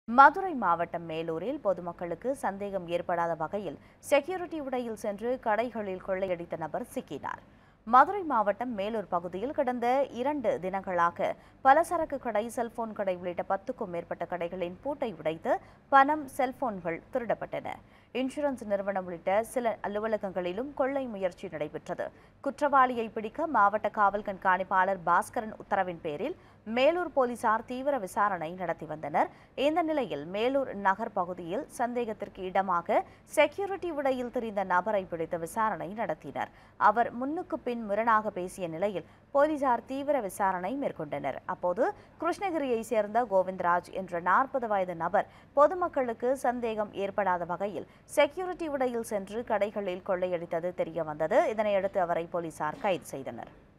மதுரை மாவட்டம் மேலூரில் பொதுமக்களுக்கு சந்தேகம் ஏற்படாத வகையில் செக்யூரிட்டி உடையில் சென்று கடைகளில் கொள்ளையடித்த நபர் சிக்கினார் மதுரை மாவட்டம் மேலூர் பகுதியில் கடந்த இரண்டு தினங்களாக பலசரக்கு கடை செல்போன் கடை உள்ளிட்ட பத்துக்கும் மேற்பட்ட கடைகளின் பூட்டை உடைத்து பணம் செல்போன்கள் திருடப்பட்டன இன்சூரன்ஸ் நிறுவனம் உள்ளிட்ட சில அலுவலகங்களிலும் கொள்ளை முயற்சி நடைபெற்றது குற்றவாளியை பிடிக்க மாவட்ட காவல் கண்காணிப்பாளர் பாஸ்கரன் உத்தரவின் பேரில் மேலூர் போலீசார் தீவிர விசாரணை நடத்தி வந்தனர் இந்த நிலையில் மேலூர் நகர் பகுதியில் சந்தேகத்திற்கு இடமாக செக்யூரிட்டி உடையில் தெரிந்த நபரை பிடித்து விசாரணை நடத்தினர் அவர் முன்னுக்கு பின் முரணாக பேசிய நிலையில் போலீசார் தீவிர விசாரணை மேற்கொண்டனர் அப்போது கிருஷ்ணகிரியை சேர்ந்த கோவிந்தராஜ் என்ற நாற்பது வயது நபர் பொதுமக்களுக்கு சந்தேகம் ஏற்படாத வகையில் செக்யூரிட்டி உடையில் சென்று கடைகளில் கொள்ளையடித்தது தெரிய வந்தது இதனையடுத்து அவரை போலீசார் கைது செய்தனர்